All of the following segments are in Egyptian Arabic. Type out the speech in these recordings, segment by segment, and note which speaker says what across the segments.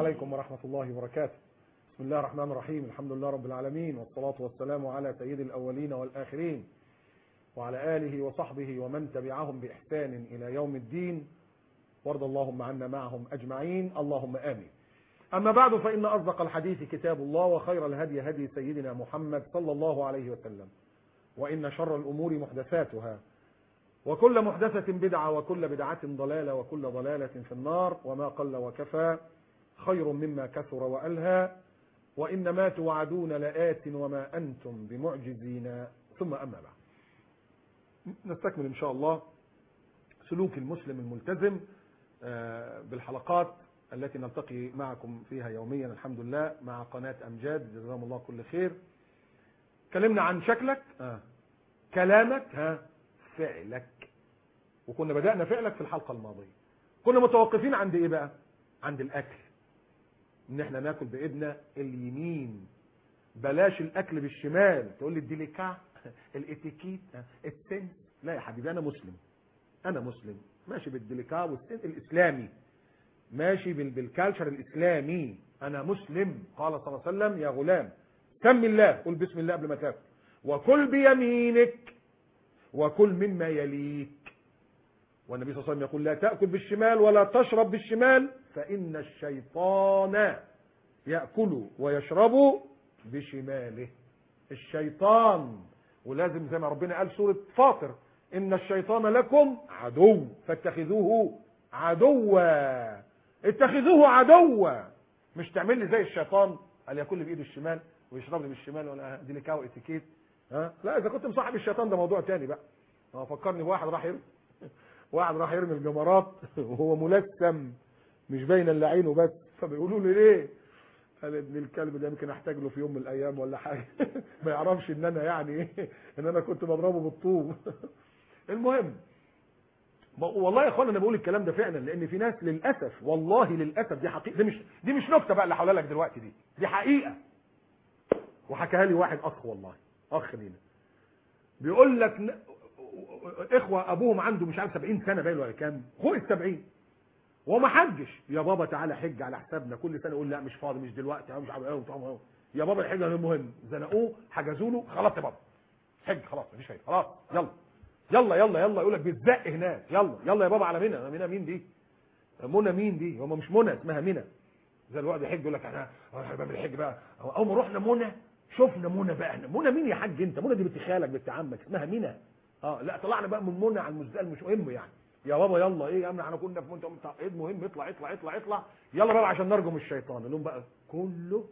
Speaker 1: عليكم ورحمة الله وبركاته بسم الله الرحمن الرحيم الحمد لله رب العالمين والصلاة والسلام على سيد الأولين والآخرين وعلى آله وصحبه ومن تبعهم بإحسان إلى يوم الدين وارض اللهم عنا معهم أجمعين اللهم آمين أما بعد فإن أصدق الحديث كتاب الله وخير الهدي هدي سيدنا محمد صلى الله عليه وسلم وإن شر الأمور محدثاتها وكل محدثة بدعة وكل بدعة ضلالة وكل ضلالة في النار وما قل وكفى خير مما كثر وألهى وإن ما توعدون لآت وما أنتم بمعجزين ثم أما بعد نستكمل إن شاء الله سلوك المسلم الملتزم بالحلقات التي نلتقي معكم فيها يوميا الحمد لله مع قناة أمجاد جزاهم الله كل خير كلمنا عن شكلك آه. كلامك ها فعلك وكنا بدأنا فعلك في الحلقة الماضية كنا متوقفين عند ايه بقى عند الاكل ان احنا ناكل بايدنا اليمين بلاش الاكل بالشمال تقول لي الديليكا الاتيكيت السن لا يا حبيبي انا مسلم انا مسلم ماشي بالديليكا والسن الاسلامي ماشي بالكالتشر الاسلامي انا مسلم قال صلى الله عليه وسلم يا غلام سم الله قل بسم الله قبل ما تاكل وكل بيمينك وكل مما يليك والنبي صلى الله عليه وسلم يقول لا تأكل بالشمال ولا تشرب بالشمال فإن الشيطان يأكل ويشرب بشماله الشيطان ولازم زي ما ربنا قال سورة فاطر إن الشيطان لكم عدو فاتخذوه عدوا اتخذوه عدوا مش تعمل لي زي الشيطان قال ياكل بايده الشمال ويشرب لي بالشمال ولا دي لكاو اتيكيت ها لا اذا كنت مصاحب الشيطان ده موضوع تاني بقى هو فكرني بواحد راح يرمي واحد راح يرمي الجمرات وهو ملثم مش باين الا عينه بس فبيقولوا له ليه قال ابن الكلب ده يمكن احتاج له في يوم من الايام ولا حاجه ما يعرفش ان انا يعني ايه ان انا كنت بضربه بالطوب المهم والله يا اخوانا انا بقول الكلام ده فعلا لان في ناس للاسف والله للاسف دي حقيقه دي مش دي مش نكته بقى اللي هقولها لك دلوقتي دي دي حقيقه وحكاها لي واحد اخ والله اخ لينا بيقول لك ن... اخوه ابوهم عنده مش عارف 70 سنه باين ولا كام فوق ال 70 وما حجش يا بابا تعالى حج على حسابنا كل سنه يقول لا مش فاضي مش دلوقتي مش عارف ايه يا بابا الحج المهم زنقوه حجزوا له خلاص يا بابا حج خلاص مفيش فايده خلاص يلا يلا يلا يلا يقول لك بتزق هناك يلا يلا يا بابا على منى منى مين دي منى مين دي هم مش منى اسمها منى زي الواحد يحج يقول لك انا بعمل الحج بقى اول ما رحنا منى شفنا منى بقى منى مين يا حاج انت منى دي بنت خالك بنت عمك اسمها منى اه لا طلعنا بقى من منى على المزدلفه مش مهم يعني يا بابا يلا ايه يا عم احنا كنا في منى ايه المهم اطلع اطلع اطلع اطلع يلا بقى عشان نرجم الشيطان لهم بقى كله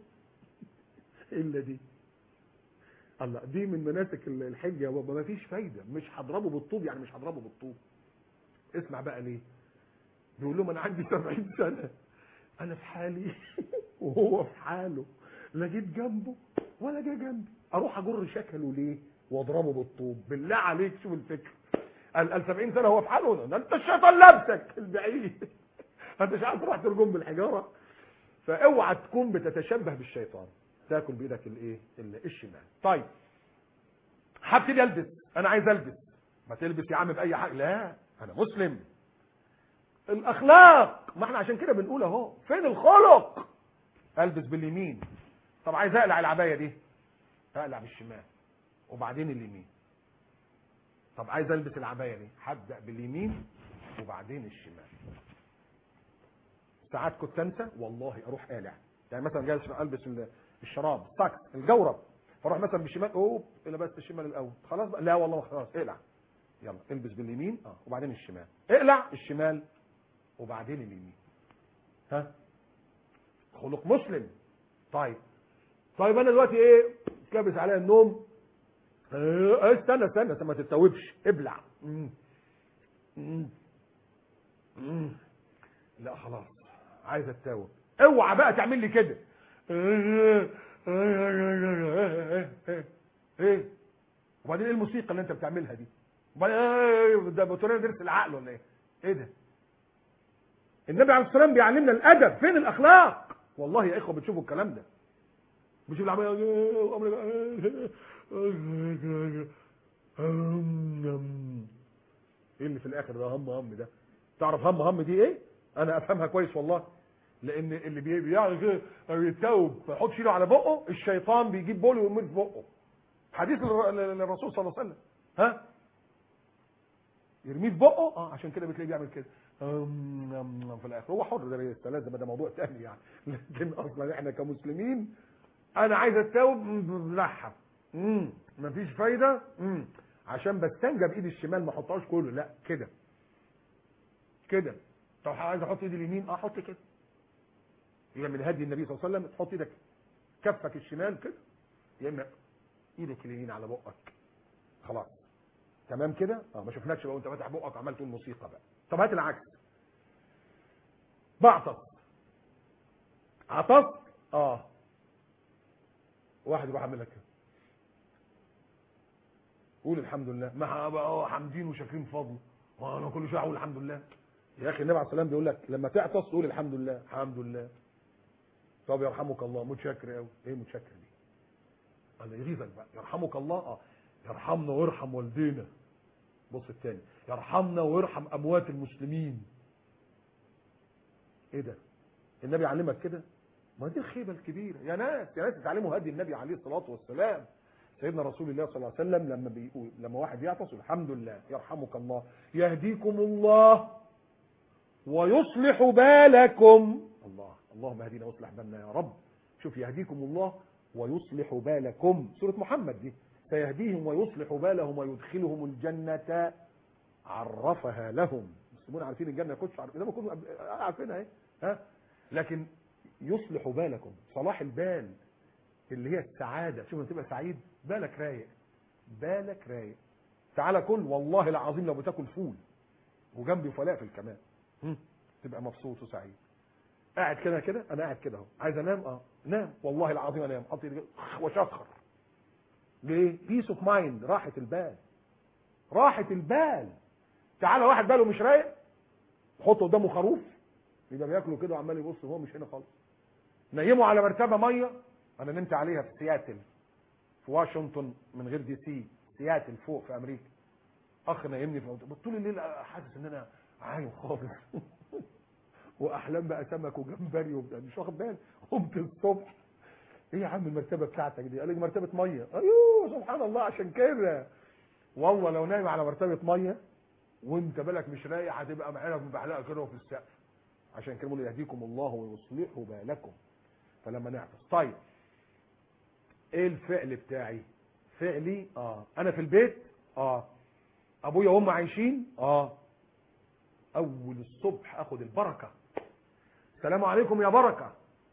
Speaker 1: الا دي الله دي من مناسك الحج يا بابا ما فيش فايده مش هضربه بالطوب يعني مش هضربه بالطوب اسمع بقى ليه بيقول لهم انا عندي 70 سنه انا في حالي وهو في حاله لا جيت جنبه ولا جه جنبي اروح اجر شكله ليه واضربه بالطوب بالله عليك شوف الفكر قال قال 70 سنه هو في حاله ده انت الشيطان لابسك البعيد انت مش عارف تروح ترجم بالحجاره فاوعى تكون بتتشبه بالشيطان تاكل بايدك الايه الشمال طيب هبتدي البس انا عايز البس ما تلبس يا عم باي حاجه لا انا مسلم الاخلاق ما احنا عشان كده بنقول اهو فين الخلق البس باليمين طب عايز اقلع العبايه دي اقلع بالشمال وبعدين اليمين طب عايز البس العبايه دي هبدا باليمين وبعدين الشمال ساعات كنت انسى والله اروح قالع يعني مثلا جالس البس الشراب الساكس الجورب فاروح مثلا بالشمال اوب الى بس الشمال الاول خلاص بقى لا والله خلاص اقلع يلا البس باليمين اه وبعدين الشمال اقلع الشمال وبعدين اليمين ها خلق مسلم طيب طيب انا دلوقتي ايه كابس عليا النوم اه استنى استنى استنى ما تتوبش ابلع مم. مم. مم. لا خلاص عايز اتاوب اوعى بقى تعمل لي كده ايه وبعدين ايه الموسيقى اللي انت بتعملها دي وبعدين ده بتورينا درس العقل ولا ايه ايه ده النبي عليه الصلاه والسلام بيعلمنا الادب فين الاخلاق والله يا اخوه بتشوفوا الكلام ده بتشوف العمليه ايه اللي في الاخر ده هم هم ده تعرف هم هم دي ايه انا افهمها كويس والله لان اللي بي- بيعمل كده يتوب فيحط ايده على بقه الشيطان بيجيب بول ويرميه في بقه حديث للر- للرسول صلى الله عليه وسلم ها يرميه في بقه اه عشان كده بتلاقيه بيعمل كده أم، أم، في الاخر هو حر ده لازم ده موضوع تاني يعني لكن اصلا احنا كمسلمين انا عايز اتوب بلحها امم مفيش فايده امم عشان بستنجى بايدي الشمال ما احطهاش كله لا كده كده طب عايز احط ايدي اليمين اه احط كده يبقى من هدي النبي صلى الله عليه وسلم تحط ايدك كفك الشمال كده يا اما ايدك اليمين على بقك خلاص تمام كده اه ما شفناكش بقى وانت فاتح بقك وعمال تقول موسيقى بقى طب هات العكس بعطس عطست اه واحد يروح عامل لك كده قول الحمد لله ما بقى اه حامدين وشاكرين فضله وانا كل شويه اقول الحمد لله يا اخي النبي عليه السلام بيقول لك لما تعطس تقول الحمد لله الحمد لله طب يرحمك الله متشكر قوي ايه متشكر دي انا يغيظك بقى يرحمك الله اه يرحمنا ويرحم والدينا بص التاني يرحمنا ويرحم اموات المسلمين ايه ده النبي علمك كده ما دي الخيبه الكبيره يا ناس يا ناس اتعلموا هدي النبي عليه الصلاه والسلام سيدنا رسول الله صلى الله عليه وسلم لما بيقول لما واحد يعطس الحمد لله يرحمك الله يهديكم الله ويصلح بالكم الله اللهم اهدنا واصلح بالنا يا رب شوف يهديكم الله ويصلح بالكم سورة محمد دي سيهديهم ويصلح بالهم ويدخلهم الجنة عرفها لهم المسلمون عارفين الجنة يخش عارف زي ما كنا عارفينها اهي ها لكن يصلح بالكم صلاح البال اللي هي السعادة شوف لما تبقى سعيد بالك رايق بالك رايق تعالى كل والله العظيم لو بتاكل فول وجنبي فلافل كمان هم، تبقى مبسوط وسعيد قاعد كده كده انا قاعد كده اهو عايز انام اه نام والله العظيم انام حط ايدي كده، واشخر ليه بيس اوف مايند راحه البال راحه البال تعالى واحد باله مش رايق حط قدامه خروف يبقى بياكله كده وعمال يبص وهو مش هنا خالص نيمه على مرتبه ميه انا نمت عليها في سياتل في واشنطن من غير دي سي سياتل فوق في امريكا اخ نايمني في طول الليل حاسس ان انا عايم خالص واحلام بقى سمك وجمبري وبتاع مش واخد بالي قمت الصبح ايه يا عم المرتبه بتاعتك دي قال لي مرتبه ميه ايوه سبحان الله عشان كده والله لو نايم على مرتبه ميه وانت بالك مش رايق هتبقى معينك مبحلقه كده وفي السقف عشان كده بيقول يهديكم الله ويصلح بالكم فلما نعطس طيب ايه الفعل بتاعي فعلي اه انا في البيت اه ابويا وامي عايشين اه اول الصبح اخد البركه السلام عليكم يا بركه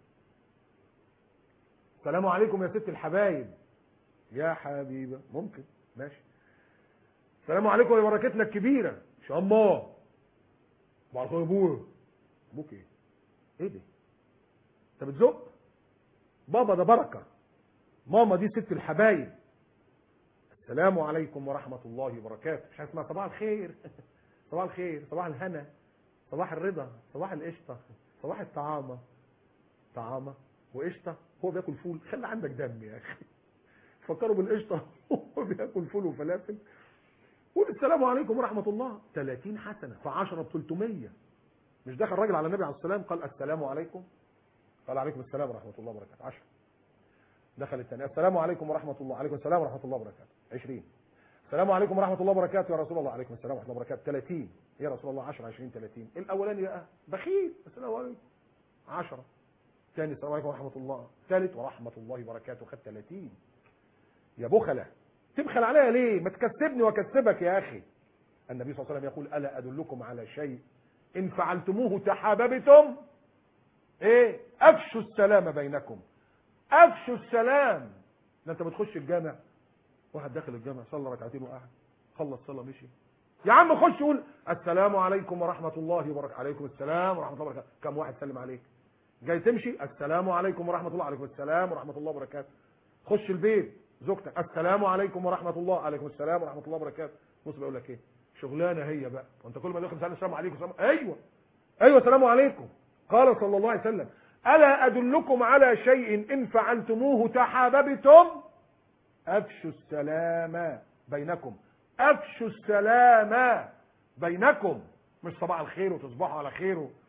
Speaker 1: السلام عليكم يا ست الحبايب يا حبيبه ممكن ماشي السلام عليكم يا بركتنا الكبيره ان شاء الله بعد كده ابويا ابوك ايه ايه ده انت بتزق بابا ده بركه ماما دي ست الحبايب السلام عليكم ورحمه الله وبركاته مش اسمها صباح الخير صباح الخير صباح الهنا صباح الرضا صباح القشطه صباح الطعامه طعامه وقشطه هو بياكل فول خلي عندك دم يا اخي فكروا بالقشطه هو بياكل فول وفلافل قول السلام عليكم ورحمه الله 30 حسنه في 10 ب 300 مش دخل راجل على النبي عليه السلام قال السلام عليكم قال عليكم السلام ورحمه الله وبركاته 10 دخل الثاني السلام عليكم ورحمه الله عليكم السلام ورحمه الله وبركاته 20 السلام عليكم ورحمه الله وبركاته يا رسول الله عليكم السلام ورحمه الله وبركاته 30 يا رسول الله 10 20 30 الاولاني بقى بخيل السلام عليكم 10 ثاني السلام عليكم ورحمه الله ثالث ورحمه الله وبركاته خد 30 يا بخله تبخل عليا ليه ما تكسبني واكسبك يا اخي النبي صلى الله عليه وسلم يقول الا ادلكم على شيء ان فعلتموه تحاببتم ايه افشوا السلام بينكم افشوا السلام ده انت بتخش الجامع واحد داخل الجامع صلى ركعتين وقعد خلص صلاه مشي يا عم خش قول السلام عليكم ورحمه الله وبركاته عليكم السلام ورحمه الله وبركاته كم واحد سلم عليك جاي تمشي السلام عليكم ورحمه الله عليكم السلام ورحمه الله وبركاته خش البيت زوجتك السلام عليكم ورحمه الله عليكم السلام ورحمه الله وبركاته بص بقول لك ايه شغلانه هي بقى وانت كل ما داخل تسال السلام عليكم السلام ايوه ايوه السلام عليكم قال صلى الله عليه وسلم الا ادلكم على شيء ان فعلتموه تحاببتم افشوا السلام بينكم افشوا السلام بينكم مش صباح الخير وتصبحوا على خير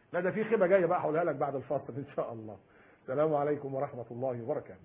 Speaker 1: لا ده في خيبه جايه بقى هقولها لك بعد الفاصل ان شاء الله السلام عليكم ورحمه الله وبركاته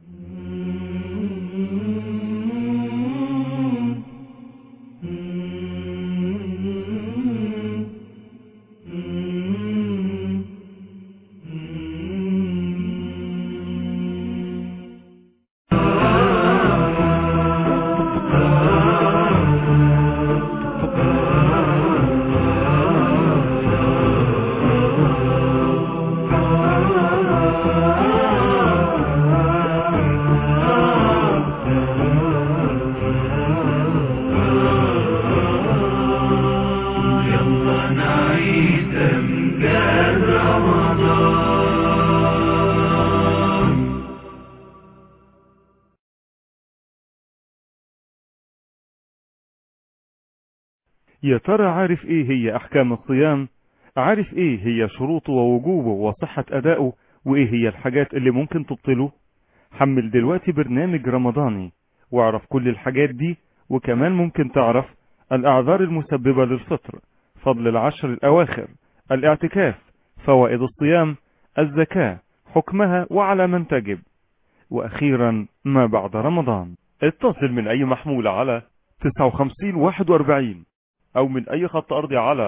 Speaker 2: يا ترى عارف ايه هي احكام الصيام عارف ايه هي شروطه ووجوبه وصحة ادائه وايه هي الحاجات اللي ممكن تبطله حمل دلوقتي برنامج رمضاني واعرف كل الحاجات دي وكمان ممكن تعرف الاعذار المسببة للفطر فضل العشر الاواخر الاعتكاف فوائد الصيام الزكاة حكمها وعلى من تجب واخيرا ما بعد رمضان اتصل من اي محمول على 59 41 او من اي خط ارضي على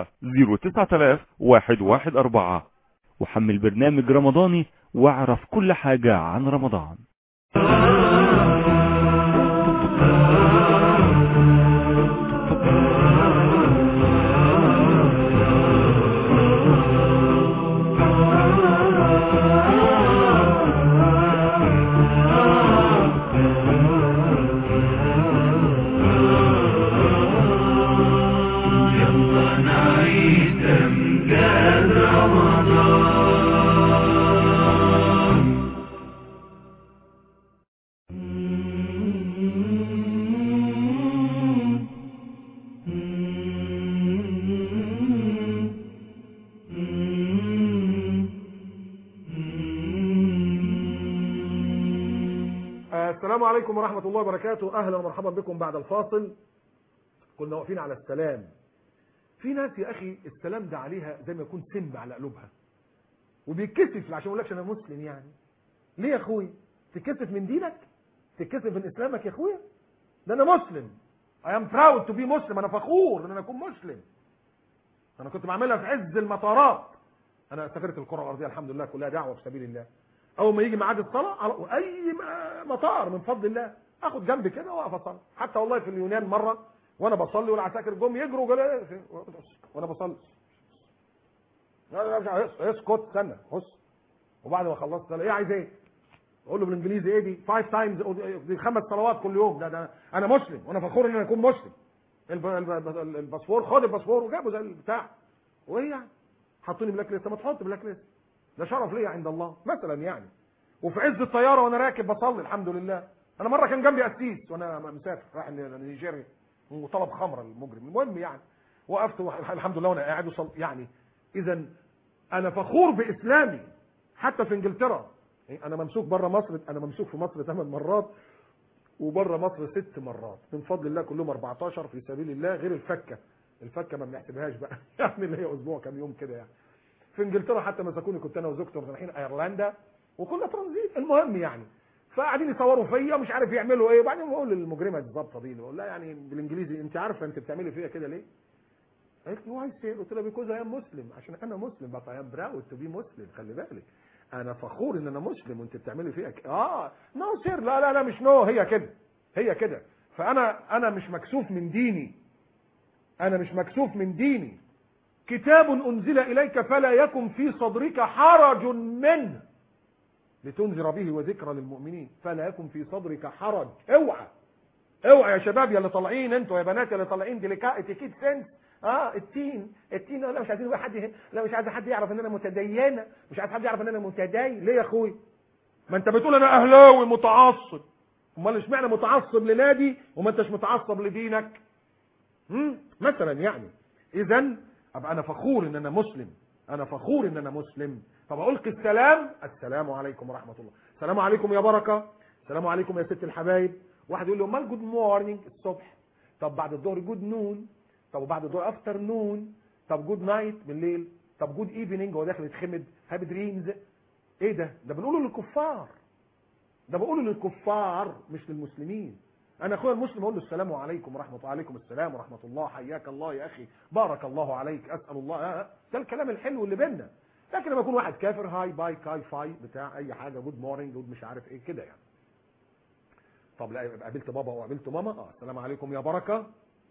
Speaker 2: 09114 وحمل برنامج رمضاني واعرف كل حاجة عن رمضان
Speaker 1: السلام عليكم ورحمة الله وبركاته أهلا ومرحبا بكم بعد الفاصل كنا واقفين على السلام في ناس يا أخي السلام ده عليها زي ما يكون سم على قلوبها وبيتكسف عشان يقول لكش أنا مسلم يعني ليه يا أخوي تتكسف من دينك تتكسف من إسلامك يا أخويا ده أنا مسلم I am proud to be مسلم أنا فخور إن أنا أكون مسلم أنا كنت بعملها في عز المطارات أنا سافرت الكرة الأرضية الحمد لله كلها دعوة في سبيل الله اول ما يجي ميعاد الصلاه على اي مطار من فضل الله اخد جنبي كده واقف اصلي حتى والله في اليونان مره وانا بصلي والعساكر جم يجروا جل... وانا بصلي اسكت استنى بص وبعد ما خلصت ايه عايز ايه؟ اقول له بالانجليزي ايه دي؟ فايف تايمز دي خمس صلوات كل يوم ده, ده انا مسلم وانا فخور ان انا اكون مسلم الباسبور خد الباسبور وجابه زي البتاع وايه يعني؟ حطوني بلاك ليست ما تحط بلاك ليست ده شرف ليا عند الله مثلا يعني وفي عز الطياره وانا راكب بصلي الحمد لله انا مره كان جنبي قسيس وانا مسافر رايح نيجيريا وطلب خمره المجرم المهم يعني وقفت الحمد لله وانا قاعد وصل يعني اذا انا فخور باسلامي حتى في انجلترا انا ممسوك بره مصر انا ممسوك في مصر ثمان مرات وبره مصر ست مرات من فضل الله كلهم 14 في سبيل الله غير الفكه الفكه ما بنحسبهاش بقى يعني اللي هي اسبوع كام يوم كده يعني في انجلترا حتى مسكوني كنت انا وزوجتي رايحين ايرلندا وكنا ترانزيت المهم يعني فقاعدين يصوروا فيا ومش عارف يعملوا ايه وبعدين بقول للمجرمه الظابطه دي بقول لها يعني بالانجليزي انت عارفه انت بتعملي فيا كده ليه؟ قالت لي واي سير قلت لها بيكوز اي ام مسلم عشان انا مسلم بقى اي ام براود تو بي مسلم خلي بالك انا فخور ان انا مسلم وانت بتعملي فيا كده اه نو سير لا لا لا مش نو هي كده هي كده فانا انا مش مكسوف من ديني انا مش مكسوف من ديني كتاب أنزل إليك فلا يكن في صدرك حرج منه لتنذر به وذكرى للمؤمنين فلا يكن في صدرك حرج اوعى اوعى يا شباب يا اللي طالعين انتوا يا بنات يا اللي طالعين ديليكا اتيكيت سنس اه التين التين لا مش عايزين حد لا مش عايز حد يعرف ان انا متدينه مش عايز حد يعرف ان انا متدين ليه يا اخوي ما انت بتقول انا اهلاوي متعصب امال اشمعنى متعصب لنادي وما انتش متعصب لدينك امم مثلا يعني اذا ابقى انا فخور ان انا مسلم انا فخور ان انا مسلم طب القي السلام السلام عليكم ورحمه الله السلام عليكم يا بركه السلام عليكم يا ست الحبايب واحد يقول له امال جود مورنينج الصبح طب بعد الظهر جود نون طب وبعد الظهر افتر نون طب جود نايت بالليل طب جود ايفنينج هو داخل يتخمد هابي دريمز ايه ده ده بنقوله للكفار ده بقوله للكفار مش للمسلمين انا اخويا المسلم اقول له السلام عليكم ورحمه الله عليكم السلام ورحمه الله حياك الله يا اخي بارك الله عليك اسال الله آه، ده الكلام الحلو اللي بينا لكن لما يكون واحد كافر هاي باي كاي فاي بتاع اي حاجه جود مورنينج جود مش عارف ايه كده يعني طب لا يبقى قابلت بابا وقابلت ماما اه السلام عليكم يا بركه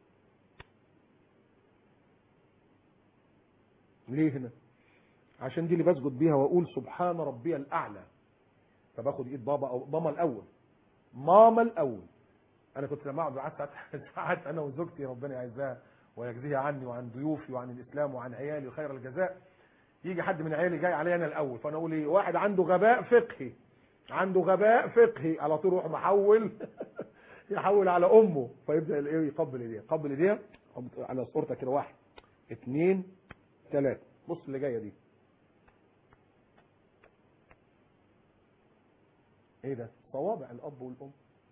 Speaker 1: ليه هنا عشان دي اللي بسجد بيها واقول سبحان ربي الاعلى فباخد ايد بابا او ماما الاول ماما الاول انا كنت لما اقعد قعدت ساعات ساعات انا وزوجتي ربنا يعزها ويجزيها عني وعن ضيوفي وعن الاسلام وعن عيالي خير الجزاء يجي حد من عيالي جاي عليا انا الاول فانا اقول ايه واحد عنده غباء فقهي عنده غباء فقهي على طول يروح محول يحول على امه فيبدا الايه يقبل ايديها قبل ايديها على صورتك كده واحد اثنين ثلاثة بص اللي جايه دي ايه ده صوابع الاب والام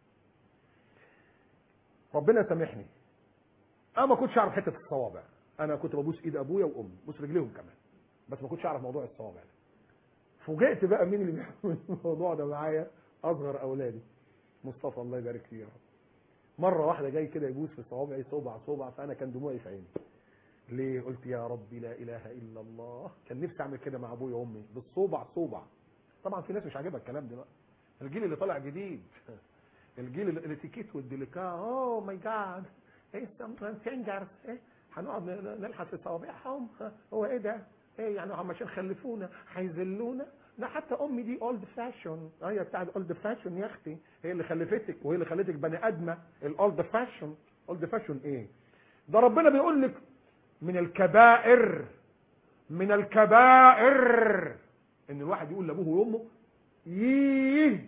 Speaker 1: ربنا سامحني انا ما كنتش اعرف حته الصوابع انا كنت ببوس ايد ابويا وامي بوس رجليهم كمان بس ما كنتش اعرف موضوع الصوابع ده فوجئت بقى مين اللي بيعمل الموضوع ده معايا اصغر اولادي مصطفى الله يبارك فيه يا رب مره واحده جاي كده يبوس في صوابعي صوبع صوبع فانا كان دموعي في عيني ليه قلت يا ربي لا اله الا الله كان نفسي اعمل كده مع ابويا وامي بالصوبع صوبع طبعا في ناس مش عاجبها الكلام ده بقى الجيل اللي طالع جديد الجيل ال- الاتيكيت والديليكا اوه ماي جاد ايه فينجرز ايه هنقعد ن- نلحس في صوابعهم ها، هو ايه ده ايه يعني هم عشان خلفونا هيذلونا ده حتى امي دي اولد فاشون هي بتاعت اولد فاشون يا اختي هي اللي خلفتك وهي اللي خلتك بني ادمه الاولد فاشون اولد فاشون ايه ده ربنا بيقول لك من الكبائر من الكبائر ان الواحد يقول لابوه وامه ييه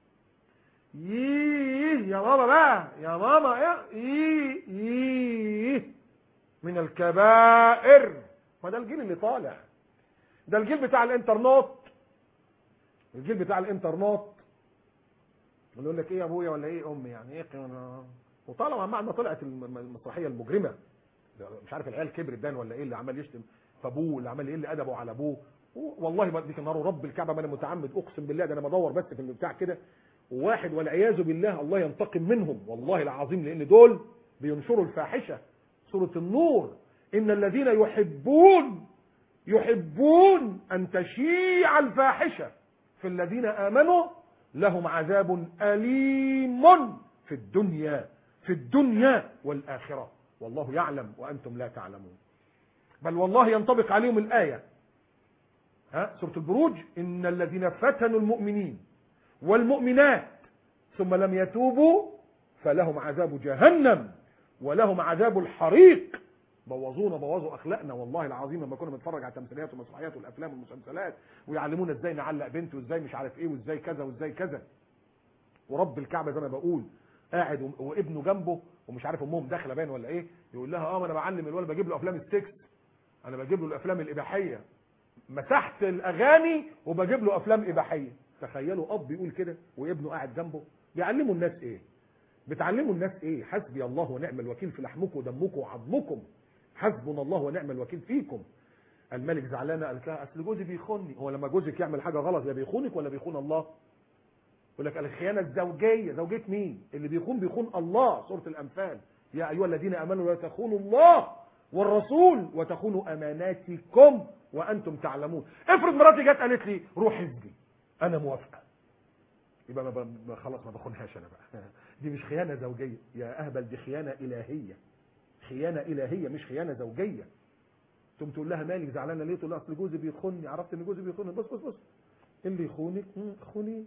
Speaker 1: ييه يا ماما بقى يا ماما ايه ييه ييه من الكبائر ما ده الجيل اللي طالع ده الجيل بتاع الانترنت الجيل بتاع الانترنت اللي يقول لك ايه يا ابويا ولا ايه امي يعني ايه قيمة؟ وطالما بعد ما طلعت الم- المسرحيه المجرمه ده مش عارف العيال كبرت ده ولا ايه اللي عمال يشتم في ابوه اللي عمال يقل ادبه على ابوه والله ما اديك النار رب الكعبه ما انا متعمد اقسم بالله ده انا بدور بس في البتاع كده وواحد والعياذ بالله الله ينتقم منهم والله العظيم لان دول بينشروا الفاحشه سوره النور ان الذين يحبون يحبون ان تشيع الفاحشه في الذين امنوا لهم عذاب اليم في الدنيا في الدنيا والاخره والله يعلم وانتم لا تعلمون بل والله ينطبق عليهم الايه ها سوره البروج ان الذين فتنوا المؤمنين والمؤمنات ثم لم يتوبوا فلهم عذاب جهنم ولهم عذاب الحريق بوظونا بوظوا اخلاقنا والله العظيم لما كنا بنتفرج على التمثيليات والمسرحيات والافلام والمسلسلات ويعلمونا ازاي نعلق بنت وازاي مش عارف ايه وازاي كذا وازاي كذا ورب الكعبه زي ما بقول قاعد و- وابنه جنبه ومش عارف امهم داخله باين ولا ايه يقول لها اه ما انا بعلم الولد بجيب له افلام السكس انا بجيب له الافلام الاباحيه مسحت الاغاني وبجيب له افلام اباحيه تخيلوا اب يقول كده وابنه قاعد جنبه بيعلموا الناس ايه بتعلموا الناس ايه حسبي الله ونعم الوكيل في لحمكم ودمكم وعظمكم حسبنا الله ونعم الوكيل فيكم الملك زعلانه قالت لها اصل جوزي بيخوني هو لما جوزك يعمل حاجه غلط يا بيخونك ولا بيخون الله يقول لك الخيانه الزوجيه زوجيه مين اللي بيخون بيخون الله سوره الانفال يا ايها الذين امنوا لا تخونوا الله والرسول وتخونوا اماناتكم وانتم تعلمون افرض مراتي جت قالت لي روح اسجي انا موافقه يبقى ما ب- ما- خلاص ما بخونهاش انا بقى دي مش خيانه زوجيه يا اهبل دي خيانه الهيه خيانه الهيه مش خيانه زوجيه تقوم تقول لها مالك زعلانه ليه تقول لها اصل جوزي بيخوني عرفت ان جوزي بيخوني بص بص بص اللي يخونك مم، خوني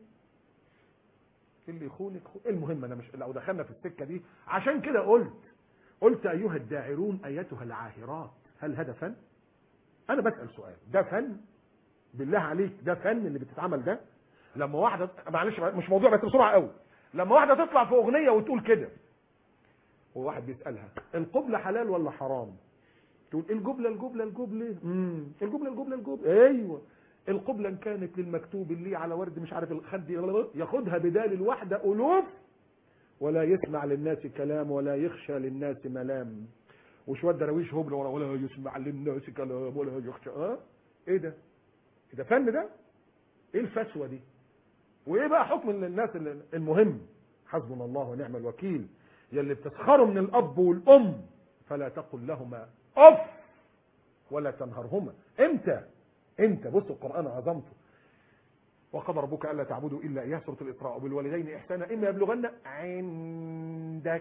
Speaker 1: اللي يخونك خو... المهم انا مش لو دخلنا في السكه دي عشان كده قلت قلت ايها الداعرون ايتها العاهرات هل هذا فن انا بسال سؤال ده فن بالله عليك ده فن اللي بتتعمل ده لما واحده معلش مش موضوع بس بسرعه قوي لما واحده تطلع في اغنيه وتقول كده وواحد بيسالها القبله حلال ولا حرام تقول الجبله الجبله الجبله امم الجبله الجبله الجبله ايوه القبله ان كانت للمكتوب اللي على ورد مش عارف الخد ياخدها بدال الواحده الوف ولا يسمع للناس كلام ولا يخشى للناس ملام وشويه دراويش هبل ولا ولا يسمع للناس كلام ولا يخشى ها ايه ده ده فن ده ايه الفسوه دي وايه بقى حكم الناس اللي- المهم حسبنا الله ونعم الوكيل يلي بتسخروا من الاب والام فلا تقل لهما اف ولا تنهرهما امتى امتى بصوا القران عظمته وقضى ربك الا تعبدوا الا اياه سوره الاسراء وبالوالدين احسانا اما يبلغن عندك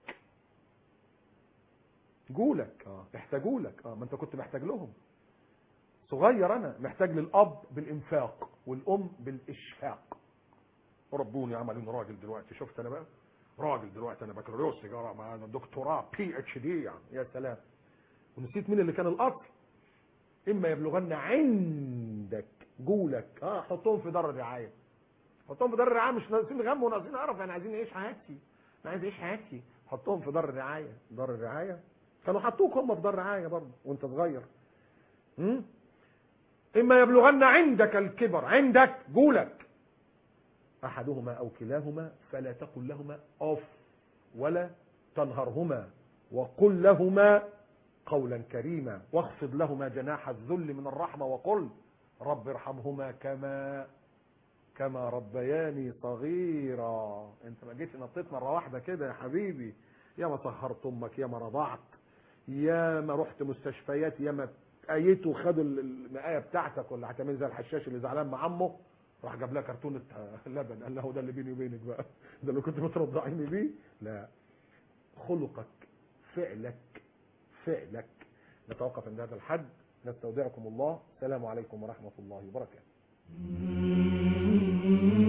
Speaker 1: جولك اه احتاجولك اه ما انت كنت محتاج لهم صغير انا محتاج للاب بالانفاق والام بالاشفاق ربوني عملين راجل دلوقتي شفت انا بقى راجل دلوقتي انا بكالوريوس تجاره مع دكتوراه بي اتش دي يعني يا سلام ونسيت مين اللي كان الاصل اما يبلغن عندك جولك اه حطهم في دار الرعايه حطهم في دار الرعايه مش ناقصين غم وناقصين قرف يعني عايزين نعيش حياتي انا عايز اعيش حياتي حطهم في دار الرعايه دار الرعايه كانوا حطوك هم في دار الرعايه برضه وانت صغير م? اما يبلغن عندك الكبر عندك جولك احدهما او كلاهما فلا تقل لهما اف ولا تنهرهما وقل لهما قولا كريما واخفض لهما جناح الذل من الرحمه وقل رب ارحمهما كما كما ربياني صغيرا انت ما جيتش نطيت مره واحده كده يا حبيبي يا ما سهرت امك يا ما رضعت يا ما رحت مستشفيات يا ما ايته خدوا المقايه بتاعتك ولا هتعمل زي الحشاش اللي زعلان مع عمه راح جاب لها كرتونه لبن قال لها هو ده اللي بيني وبينك بقى ده اللي كنت بترضعيني بيه لا خلقك فعلك فعلك نتوقف عند هذا الحد نستودعكم الله السلام عليكم ورحمه الله وبركاته